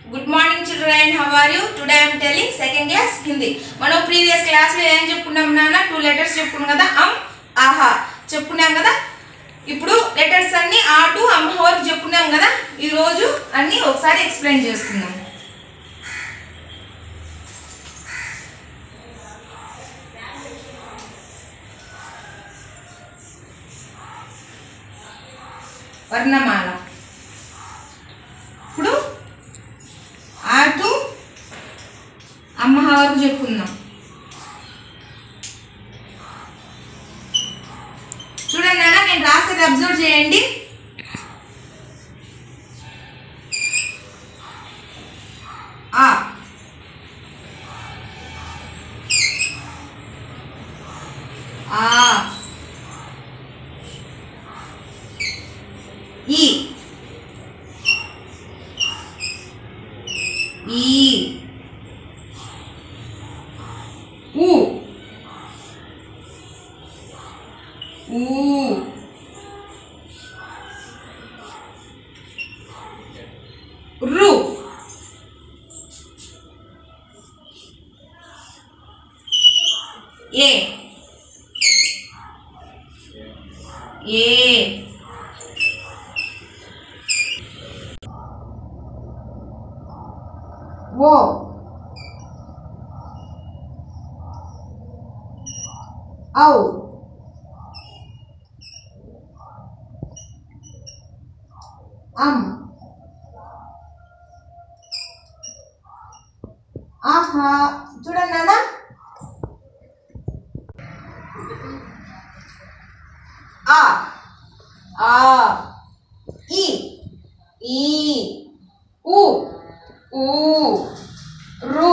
good morning children how are you today I'm telling second class Hindi మనం previous క్లాస్లో ఏం చెప్పుకున్నాం నాన్న టూ లెటర్స్ చెప్పుకున్నాం కదా అమ్ ఆహా చెప్పుకున్నాం కదా ఇప్పుడు లెటర్స్ అన్ని ఆ టు అమ్ వరకు చెప్పుకున్నాం కదా ఈరోజు అన్ని ఒకసారి ఎక్స్ప్లెయిన్ చేసుకుందాం వర్ణమాల ఇప్పుడు ఆ టు అమ్మ వరకు చెప్పుకుందాం చూడండి నాన్న నేను రాసేది అబ్జర్వ్ చేయండి ఆ ఆ ఈ ఈ ఊ ఊ రు ఏ ఏ ఓ ఔ అమ్ ఆహా చూడండి నాన్న ఆ ఆ ఈ ఈ ఊ ఊ రు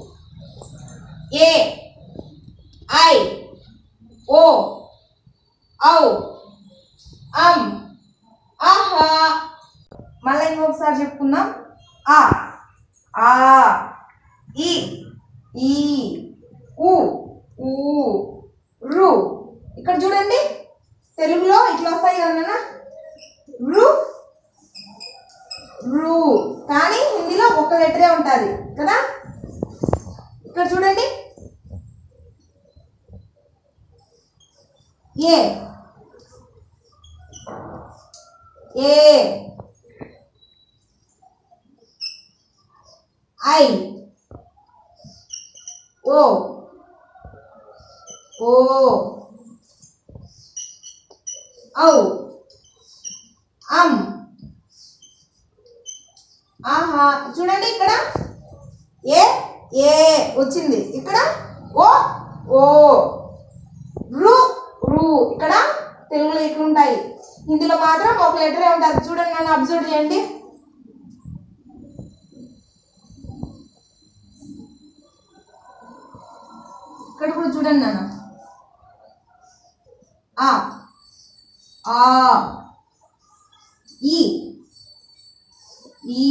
ఏ ఐ ఓ ఔ అమ్ ఆహా మళ్ళీ ఇంకొకసారి చెప్పుకుందాం ఆ ఆ ఈ ఈ ఊ ఊ రు ఇక్కడ చూడండి తెలుగులో ఇట్లా వస్తాయి కదా రు రు కానీ హిందీలో ఒక లెటరే ఉంటుంది కదా ఇక్కడ చూడండి ఏ ఏ ఐ ఓ ఓ ఔ అమ్ ఆహా చూడండి ఇక్కడ ఏ ఏ వచ్చింది ఇక్కడ ఓ ఓ రు రు ఇక్కడ తెలుగులో ఇట్లా ఉంటాయి హిందీలో మాత్రం ఒక లెటరే ఉంటుంది చూడండి నన్ను అబ్జర్వ్ చేయండి ఇక్కడ కూడా చూడండి నాన్న ఆ ఆ ఈ ఈ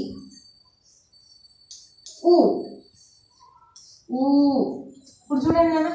ఊ ఊ ఇప్పుడు చూడండి నాన్న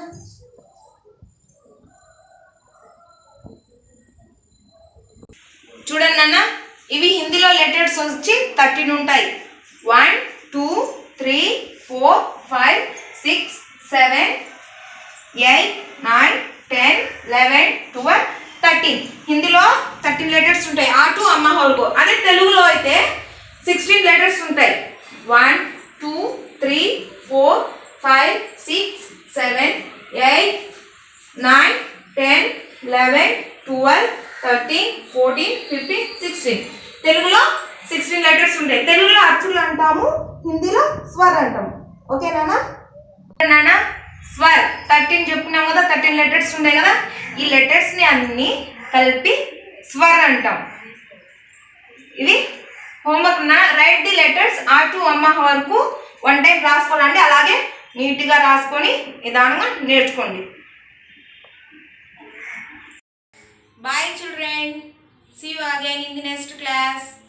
చూడండి నాన్న ఇవి హిందీలో లెటర్స్ వచ్చి థర్టీన్ ఉంటాయి one two three four five six seven eight nine ten eleven twelve thirteen హిందీలో థర్టీన్ లెటర్స్ ఉంటాయి ఆ టు అమ్మ హోల్కు అదే తెలుగులో అయితే సిక్స్టీన్ లెటర్స్ ఉంటాయి one two three four five six seven eight nine ten eleven twelve thirteen fourteen fifteen sixteen తెలుగులో సిక్స్టీన్ లెటర్స్ ఉంటాయి తెలుగులో అచ్చులు అంటాము హిందీలో స్వర్ అంటాము ఓకేనా నాన్న స్వర్ థర్టీన్ చెప్పుకున్నాం కదా థర్టీన్ లెటర్స్ ఉంటాయి కదా ఈ లెటర్స్ని అన్ని కలిపి స్వర్ అంటాం ఇవి హోంవర్క్ నా రైట్ ది లెటర్స్ ఆ టు అమ్మ వరకు వన్ టైం రాసుకోవాలండి అలాగే నీట్గా రాసుకొని నిదానంగా నేర్చుకోండి bye children see you again in the next class